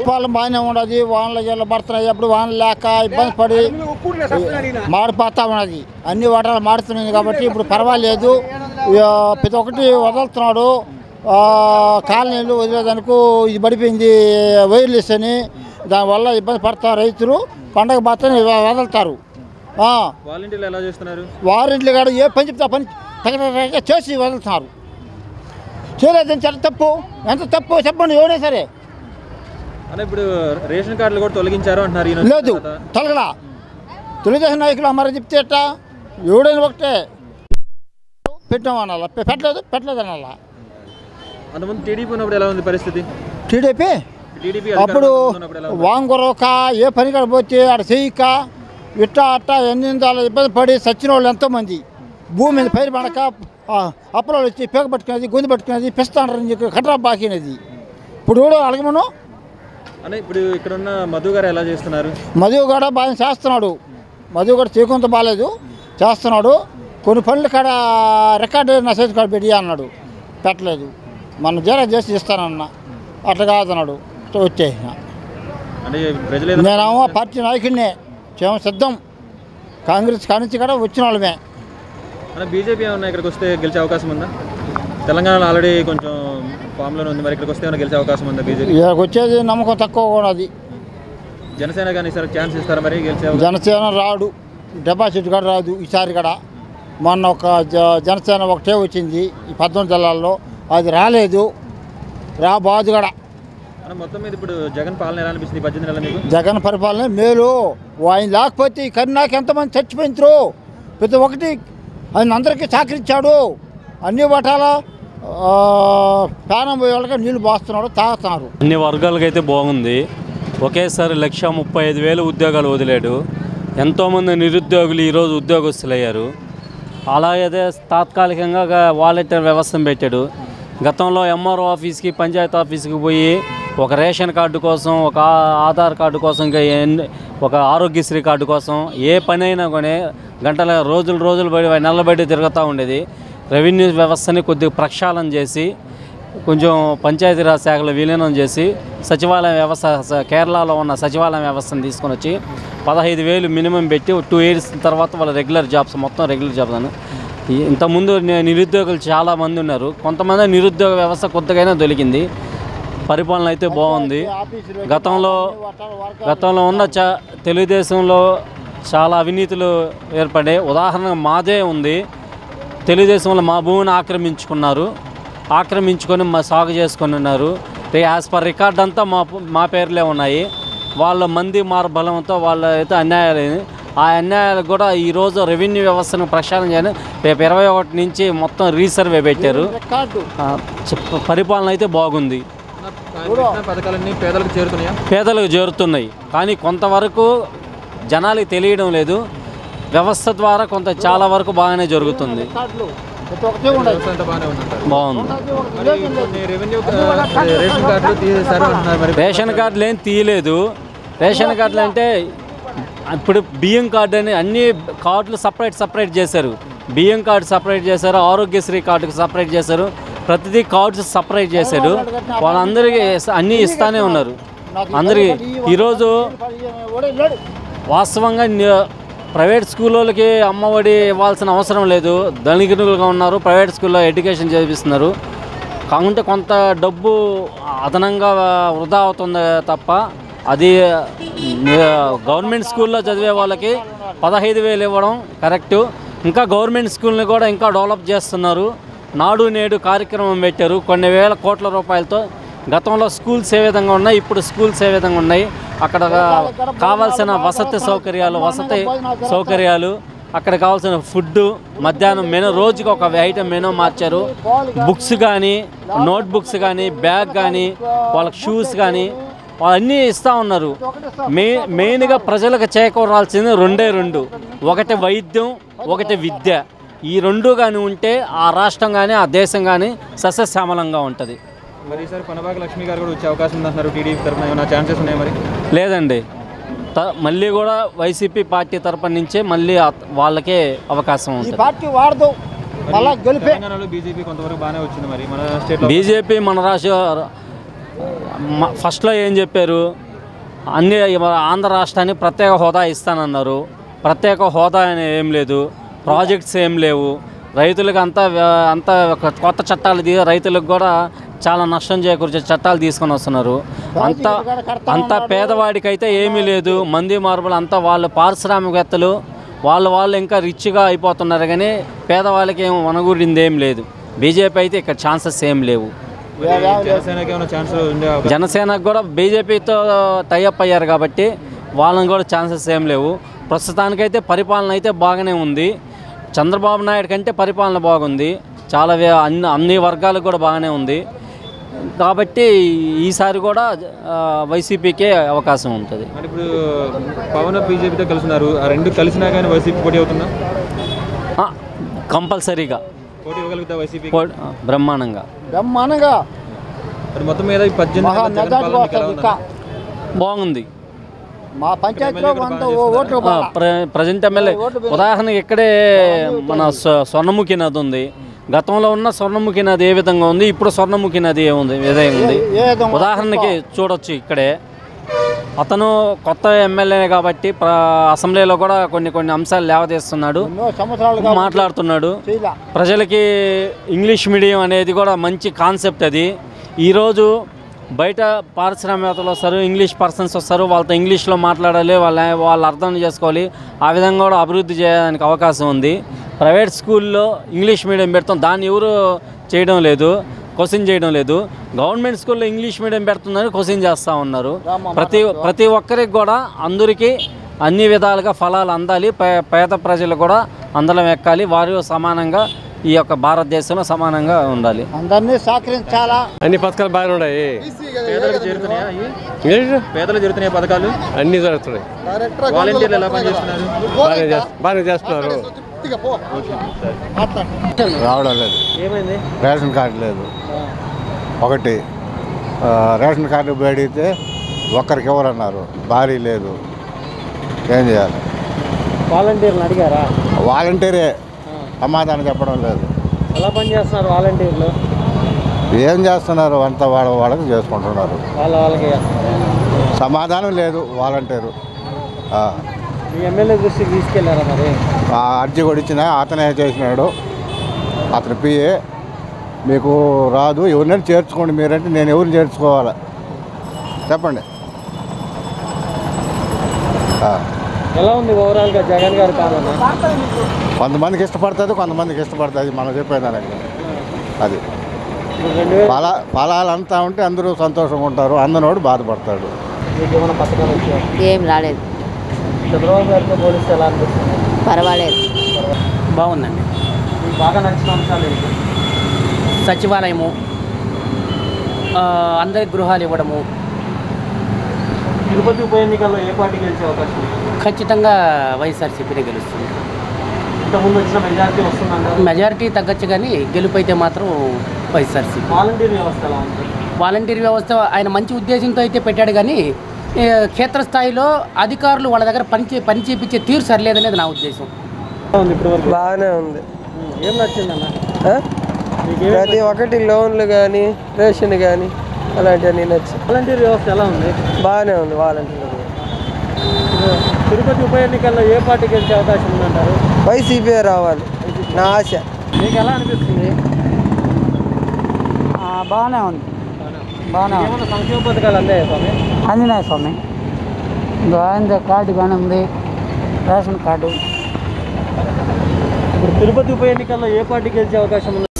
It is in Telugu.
పాలన బాగానే ఉండదు వానలు గీళ్ళ పడుతున్నాయి అప్పుడు వానలు లేక ఇబ్బంది పడి మాడిపోతా ఉన్నది అన్ని వాటాలు మారుతున్నాయి కాబట్టి ఇప్పుడు పర్వాలేదు ఇక ప్రతి ఒక్కటి వదులుతున్నాడు ఆ, కాలనీలు వదిలేదానికి ఇది పడిపోయింది వైర్లెస్ అని దానివల్ల ఇబ్బంది పడతారు రైతులు పండగ మాత్రం వదులుతారు ఆ, వాలంటీర్లు ఎలా చేస్తున్నారు వారింట్లు కాడ ఏ పని చెప్తే ఆ పని తగ్గ చేసి వదులుతున్నారు చేయలేదని చాలా తప్పు ఎంత తప్పు చెప్పండి ఎవరైనా సరే అంటే ఇప్పుడు రేషన్ కార్డులు కూడా తొలగించారు అంటున్నారు ఈయన లేదు తర్వాత. తొలగలా తెలుగుదేశం నాయకులు అమ్మారు చెప్తే ఎట్టా ఎవడైనా ఒకటే పెట్టాం అనాలా పె- పెట్టలేదు పెట్టలేదు అనాలా అంతకుముందు టీడీపీ ఉన్నప్పుడు ఎలా ఉంది పరిస్థితి టీడీపీ టీడీపీ అప్పుడు ఉన్నప్పుడు ఎలా ఉంది వాంగురక ఏ పని కాడ పోతే ఆడ చెయ్యక ఇట్ట అట్ట ఎన్ని అలా ఇబ్బంది పడి సచ్చిన వాళ్ళు ఎంతోమంది భూమి మీద పైరు పడక అప్పులో వచ్చి పేక పట్టుకునేది గొంతు పట్టుకునేది పిస్తాండ్రని చెప్పి కట్రా బాకినది ఇప్పుడు కూడా అడగమను అంటే ఇప్పుడు ఇక్కడ ఉన్న మధు గారు ఎలా చేస్తున్నారు మధు కూడా బాగా చేస్తున్నాడు మధు కూడా చేయకుండా బాగాలేదు చేస్తున్నాడు కొన్ని పనులు కాడ రికార్డు నా చేతి కాడ పెట్టి అన్నాడు పెట్టలేదు మన జీరా చేసి ఇస్తానన్న అట్లా కాదన్నాడు సో వచ్చేసిన అంటే ప్రజలు ఏదైనా- నేనేమో పార్టీ నాయకుడినే చేమ సిద్ధం కాంగ్రెస్ కానించి కూడా వచ్చిన వాళ్ళమే అంటే బీజేపీ ఏమన్నా ఇక్కడికి వస్తే గెలిచే అవకాశం ఉందా తెలంగాణలో ఆల్రెడీ కొంచెం ఫామ్లోనే ఉంది మరి ఇక్కడికి వస్తే ఏమైనా గెలిచే అవకాశం ఉందా బీజేపీ ఇక్కడికి వచ్చేది నమ్మకం తక్కువ ఉన్నది జనసేన కానీ ఈసారి ఛాన్స్ ఇస్తారా మరి గెలిచే అవకాశం జనసేన రాడు డిపాజిట్ కూడా రాదు ఈసారి కూడా మొన్న ఒక జ- జనసేన ఒకటే వచ్చింది ఈ పద్నాలుగు జిల్లాల్లో అది రాలేదు రాబాదు కూడా అంటే మొత్తం మీద ఇప్పుడు జగన్ పాలన ఎలా అనిపిస్తుంది ఈ పద్దెనిమిది నెలల మీకు జగన్ పరిపాలన మేలు ఆయన లేకపోతే ఈ కరుణాకి ఎంతమంది చచ్చిపోయించరు ప్రతి ఒక్కటి ఆయన అందరికీ సహకరించాడు అన్ని వటాల ఆ, ప్రాణం పోయే వాళ్ళకి నీళ్లు పోస్తున్నాడు తాగుతున్నారు అన్ని వర్గాలకైతే బాగుంది ఒకేసారి లక్ష ముప్పై ఐదు వేలు ఉద్యోగాలు వదిలాడు ఎంతోమంది నిరుద్యోగులు ఈరోజు ఉద్యోగస్తులయ్యారు అలాగే తాత్కాలికంగా ఒక వాలంటీర్ వ్యవస్థను పెట్టాడు గతంలో ఎంఆర్ఓ ఆఫీస్కి పంచాయతీ ఆఫీస్కి పోయి ఒక రేషన్ కార్డు కోసం ఒక ఆ- ఆధార్ కార్డు కోసం ఇంకా ఎన్ని- ఒక ఆరోగ్యశ్రీ కార్డు కోసం ఏ పని అయినా కానీ గంటల రోజులు రోజులు బడి నెలల బడి తిరుగుతూ ఉండేది రెవెన్యూ వ్యవస్థని కొద్దిగా ప్రక్షాళన చేసి కొంచెం పంచాయతీరాజ్ శాఖలో విలీనం చేసి సచివాలయ వ్యవస్థ స- కేరళలో ఉన్న సచివాలయ వ్యవస్థను తీసుకొని వచ్చి పదహైదు వేలు మినిమం పెట్టి టూ ఇయర్స్ తర్వాత వాళ్ళ రెగ్యులర్ జాబ్స్ మొత్తం రెగ్యులర్ జాబ్స్ అని ఈ- ఇంతకుముందు ని- నిరుద్యోగులు చాలా మంది ఉన్నారు కొంతమంది నిరుద్యోగ వ్యవస్థ కొద్దిగైనా దొరికింది పరిపాలన అయితే బాగుంది గతంలో గతంలో ఉన్న చ తెలుగుదేశంలో చాలా అవినీతులు ఏర్పడాయి ఉదాహరణకు మాదే ఉంది తెలుగుదేశంలో మా భూమిని ఆక్రమించుకున్నారు ఆక్రమించుకొని మా సాగు చేసుకొని ఉన్నారు యాజ్ పర్ రికార్డ్ అంతా మా పు- మా పేర్లే ఉన్నాయి వాళ్ళ మంది మార బలంతో వాళ్ళ అయితే అన్యాయాలు అయినాయి. ఆ అన్యాయాలకు కూడా ఈరోజు రెవెన్యూ వ్యవస్థను ప్రక్షాళన చేయని రేపు ఇరవై ఒకటి నుంచి మొత్తం రీసర్వే పెట్టారు కార్డు ఆ, చెప్ప- పరిపాలన అయితే బాగుంది ఇచ్చిన పథకాలన్నీ పేదలకు చేరుతున్నాయా పేదలకు చేరుతున్నాయి కానీ కొంతవరకు జనాలకు తెలియడం లేదు వ్యవస్థ ద్వారా కొంత చాలా వరకు బాగానే జరుగుతుంది కార్డులు ప్రతి ఒక్కటే ఉండదు వ్యవస్థ అంతా బాగానే ఉందంటారు బాగుంది మరి కొన్ని రెవెన్యూ రేషన్ కార్డులు తీసేశారు అంటున్నారు మరి రేషన్ కార్డులు ఏం తీయలేదు రేషన్ కార్డులు అంటే ఇప్పుడు బియ్యం కార్డు అని అన్ని కార్డులు సపరేట్ సపరేట్ చేశారు బియ్యం కార్డు సపరేట్ చేశారు ఆరోగ్యశ్రీ కార్డుకి సపరేట్ చేశారు ప్రతిదీ కార్డ్స్ సపరేట్ చేశారు వాళ్ళందరికీ అన్నీ ఇస్తానే ఉన్నారు అందరికీ ఈరోజు వాస్తవంగా ని- ప్రైవేట్ స్కూళ్ళకి అమ్మఒడి ఇవ్వాల్సిన అవసరం లేదు ధనికులుగా ఉన్నారు ప్రైవేట్ స్కూల్లో ఎడ్యుకేషన్ చేపిస్తున్నారు కాకుంటే కొంత డబ్బు అదనంగా వృధా అవుతుంది తప్ప అది ని- గవర్నమెంట్ స్కూల్లో చదివే వాళ్ళకి పదహైదు వేలు ఇవ్వడం కరెక్టు ఇంకా గవర్నమెంట్ స్కూల్ని కూడా ఇంకా డెవలప్ చేస్తున్నారు నాడు నేడు కార్యక్రమం పెట్టారు కొన్ని వేల కోట్ల రూపాయలతో గతంలో స్కూల్స్ ఏ విధంగా ఉన్నాయి ఇప్పుడు స్కూల్స్ ఏ విధంగా ఉన్నాయి అక్కడ కావాల్సిన వసతి సౌకర్యాలు వసతి సౌకర్యాలు అక్కడ కావాల్సిన ఫుడ్ మధ్యాహ్నం మెనూ రోజుకి ఒక ఐటమ్ మెనూ మార్చారు బుక్స్ కానీ నోట్ బుక్స్ కానీ బ్యాగ్ కానీ వాళ్ళకి షూస్ కానీ అన్నీ ఇస్తూ ఉన్నారు మే మెయిన్గా ప్రజలకు చేకూరాల్సింది రెండే రెండు ఒకటి వైద్యం ఒకటి విద్య ఈ రెండు కానీ ఉంటే ఆ రాష్ట్రం కానీ ఆ దేశం కానీ సస్యశ్యామలంగా ఉంటుంది మరి ఈసారి పనబాక లక్ష్మి గారు కూడా వచ్చే అవకాశం ఉందంటున్నారు టీడీపీ తరఫున ఏమైనా ఛాన్సెస్ ఉన్నాయి మరి లేదండి త- మళ్ళీ కూడా వైసీపీ పార్టీ తరపు నుంచే మళ్ళీ ఆ- వాళ్ళకే అవకాశం ఈ ఉంటుంది పార్టీ వాడదు మళ్ళా గెలిపే తెలంగాణలో బీజేపీ కొంతవరకు బాగానే వచ్చింది మరి మన స్టేట్లో బీజేపీ మన రాష్ట్ర మ- ఫస్ట్లో ఏం చెప్పారు అన్ని మన ఆంధ్ర రాష్ట్రాన్ని ప్రత్యేక హోదా ఇస్తానన్నారు ప్రత్యేక హోదా అని ఏం లేదు ప్రాజెక్ట్స్ ఏం లేవు రైతులకు అంతా వ్య- అంతా ఒక కొత్త చట్టాలు తీ రైతులకు కూడా చాలా నష్టం చేకూర్చే చట్టాలు తీసుకొని వస్తున్నారు అంతా అంతా పేదవాడికైతే ఏమీ లేదు మంది మార్పులు అంతా వాళ్ళు పారిశ్రామికవేత్తలు వాళ్ళు వాళ్ళు ఇంకా రిచ్గా అయిపోతున్నారు కానీ పేదవాళ్ళకి ఏం వనగూడింది ఏం లేదు బీజేపీ అయితే ఇక్కడ ఛాన్సెస్ ఏం లేవు జనసేనకి ఏమైనా ఛాన్స్ ఉండే అవకాశం జనసేనకు కూడా బీజేపీతో టైఅప్ అయ్యారు కాబట్టి వాళ్ళని కూడా ఛాన్సెస్ ఏం లేవు ప్రస్తుతానికైతే పరిపాలన అయితే బాగానే ఉంది చంద్రబాబు నాయుడు కంటే పరిపాలన బాగుంది చాలా వే- అన్ని అన్ని వర్గాలకు కూడా బాగానే ఉంది కాబట్టి ఈసారి కూడా ఆ, వైసీపీకే అవకాశం ఉంటుంది అంటే ఇప్పుడు పవన్ బీజేపీతో కలిసినారు ఆ రెండు కలిసినా కానీ వైసీపీ పోటీ అవుతుందా ఆ, కంపల్సరీగా పోటీ ఇవ్వగలుగుతా వైసీపీ పో- ఆ, బ్రహ్మాండంగా బ్రహ్మాండంగా మరి మొత్తం మీద ఈ పద్దెనిమిది మహా ఏళ్ళ జగన్ మెజార్టీ పాలన మీకు ఎలా వస్తుంది ఇంకా ఉందండి? బాగుంది మా పంచాయతీలో వంద ఓట్లు ఆ, ప్ర ప్రజెంట్ ఎమ్మెల్యే ఉదాహరణకి ఇక్కడే మన స్వ- స్వర్ణముఖి నది ఉంది గతంలో ఉన్న స్వర్ణముఖి నది ఏ విధంగా ఉంది ఇప్పుడు స్వర్ణముఖి నది ఏముంది ఏదై ఉంది ఏ విధంగా ఉదాహరణకి చూడొచ్చు ఇక్కడే అతను కొత్త ఎమ్మెల్యే కాబట్టి ప్ర అసెంబ్లీలో కూడా కొన్ని కొన్ని అంశాలు లేవదీస్తున్నాడు ఎన్నో సంవత్సరాలుగా మాట్లాడుతున్నాడు చేయలే ప్రజలకి ఇంగ్లీష్ మీడియం అనేది కూడా మంచి కాన్సెప్ట్ అది ఈరోజు బయట పారిశ్రామికవేత్తలు వస్తారు ఇంగ్లీష్ పర్సన్స్ వస్తారు వాళ్ళతో ఇంగ్లీష్లో మాట్లాడాలి వాళ్ళ వాళ్ళు అర్థం చేసుకోవాలి ఆ విధంగా కూడా అభివృద్ధి చేయడానికి అవకాశం ఉంది ప్రైవేట్ స్కూల్లో ఇంగ్లీష్ మీడియం పెడతాం దాన్ని ఎవరు చేయడం లేదు క్వశ్చన్ చేయడం లేదు గవర్నమెంట్ స్కూల్లో ఇంగ్లీష్ మీడియం పెడుతుందని క్వశ్చన్ చేస్తూ ఉన్నారు ప్రతి ప్రతి ఒక్కరికి కూడా అందరికీ అన్ని విధాలుగా ఫలాలు అందాలి పే- పేద ప్రజలు కూడా అందలం ఎక్కాలి వారు సమానంగా ఈ యొక్క భారతదేశంలో సమానంగా ఉండాలి అందరినీ సహకరించాలా అన్ని పథకాలు బాగానే ఉన్నాయి పేదలకు చేరుతున్నాయా ఇవి? ఏంటి? పేదలకు చేరుతున్నాయి పథకాలు అన్ని జరుగుతున్నాయి వాలంటీర్లు ఎలా పనిచేస్తున్నారు బాగానే చేస్- బాగానే చేస్తున్నారు రావడం లేదు ఏమైంది రేషన్ కార్డు లేదు ఒకటి ఆ, రేషన్ కార్డు బేడితే ఒక్కరికి ఇవ్వరన్నారు భారీ లేదు ఏం చేయాలి వాలంటీర్లు అడిగారా వాలంటీరే సమాధానం చెప్పడం లేదు ఎలా పనిచేస్తున్నారు వాలంటీర్లు ఏం చేస్తున్నారు అంతా వాళ్ళ వాళ్ళకి చేసుకుంటున్నారు వాళ్ళ వాళ్ళకి సమాధానం లేదు వాలంటీరు ఆ, మీ ఎమ్మెల్యే దృష్టికి తీసుకెళ్లారా మరి ఆ అర్జీ కూడా ఇచ్చిన అతనే చేసినాడు అతని పిఏ మీకు రాదు ఎవరినైనా చేర్చుకోండి మీరంటే నేను ఎవరిని చేర్చుకోవాలి చెప్పండి ఆ, ఎలా ఉంది ఓవరాల్ గా జగన్ గారి పాలన కొంతమందికి ఇష్టపడుతుంది కొంతమందికి ఇష్టపడుతుంది మనం చెప్పేదానికి అది ఇప్పుడు రెండు వేల ఫలా ఫలాలు అంతా ఉంటే అందరూ సంతోషంగా ఉంటారు అందనోడు బాధపడతాడు మీకు ఏమైనా పథకాలు వచ్చాయి ఏం రాలేదు చంద్రబాబు గారితో పోలిస్తే ఎలా అనిపిస్తుంది పర్వాలేదు బాగుందండి మీకు బాగా నచ్చిన అంశాలు ఏంటి సచివాలయము ఆ, అందరికి గృహాలు ఇవ్వడము తిరుపతి ఉప ఎన్నికల్లో ఏ పార్టీ గెలిచే అవకాశం ఉంది ఖచ్చితంగా వైఎస్ఆర్సీపీనే గెలుస్తుంది ఇంతకుముందు వచ్చిన మెజారిటీ వస్తుందంటారు మెజారిటీ తగ్గచ్చు కానీ గెలుపు అయితే మాత్రం వైఎస్ఆర్సీపీ వాలంటీర్ వ్యవస్థ ఎలా ఉంది వాలంటీర్ వ్యవస్థ ఆయన మంచి ఉద్దేశంతో అయితే పెట్టాడు కానీ ఏ, క్షేత్రస్థాయిలో అధికారులు వాళ్ళ దగ్గర పని చే పని చేపించే తీరు సరిలేదనేది నా ఉద్దేశం ఎలా ఉంది ఇప్పటి వరకు బాగానే ఉంది ఏం నచ్చిందన్న ఆ? మీకు ఏం ప్రతి ఒక్కటి లోన్లు కానీ రేషన్ కానీ అలాంటివన్నీ నచ్చి వాలంటీర్ వ్యవస్థ ఎలా ఉంది బాగానే ఉంది వాలంటీర్లు కూడా. తిరుపతి ఉప ఎన్నికల్లో ఏ పార్టీ గెలిచే అవకాశం ఉందంటారు వైసీపీ రావాలి నా ఆశ మీకు ఎలా అనిపిస్తుంది బాగానే ఉంది బాగానే ఉంది ఏమైనా సంక్షేమ పథకాలు అందాయా స్వామి ఆంజనేయ స్వామి గోవింద కార్డు కానీ ఉంది రేషన్ కార్డు ఇప్పుడు తిరుపతి ఉప ఎన్నికల్లో ఏ పార్టీ గెలిచే అవకాశం ఉంది